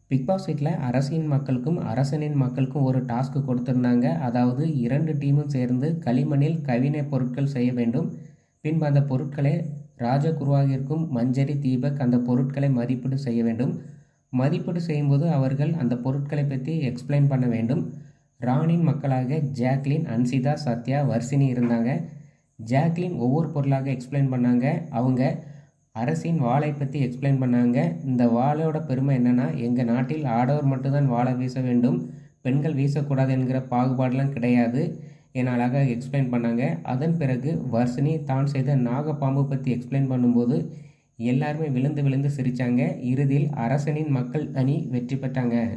big pass வீட்டில் அரசின் மக்களுக்கும் அரசனின் மக்களுக்கும் ஒரு டாஸ்க் கொடுத்துருந்தாங்க அதாவது இரண்டு டீமும் சேர்ந்து களிமண்ணில் கவினைப் பொருட்கள் செய்ய வேண்டும் பின்பு அந்த பொருட்களை ராஜகுருவாகிற்கும் மஞ்சரி தீபக் அந்த பொருட்களை மதிப்பீடு செய்ய வேண்டும் மதிப்பீடு செய்யும்போது அவர்கள் அந்த பொருட்களை பற்றி எக்ஸ்பிளைன் பண்ண வேண்டும் ராணின் மக்களாக ஜாக்லின் அன்சிதா சத்யா வர்ஷினி இருந்தாங்க ஜாக்லின் ஒவ்வொரு பொருளாக எக்ஸ்பிளைன் பண்ணாங்க அவங்க அரசின் வாளை பற்றி எக்ஸ்பிளைன் பண்ணாங்க இந்த வாளோட பெருமை என்னென்னா எங்கள் நாட்டில் ஆடவர் மட்டும்தான் வாழை வீச வேண்டும் பெண்கள் வீசக்கூடாது என்கிற பாகுபாடெலாம் கிடையாது என அழகாக எக்ஸ்பிளைன் பண்ணாங்க அதன் பிறகு வர்ஷினி தான் செய்த நாகப்பாம்பு பற்றி எக்ஸ்பிளைன் பண்ணும்போது எல்லாருமே விழுந்து விழுந்து சிரித்தாங்க இறுதியில் அரசனின் மக்கள் அணி வெற்றி பெற்றாங்க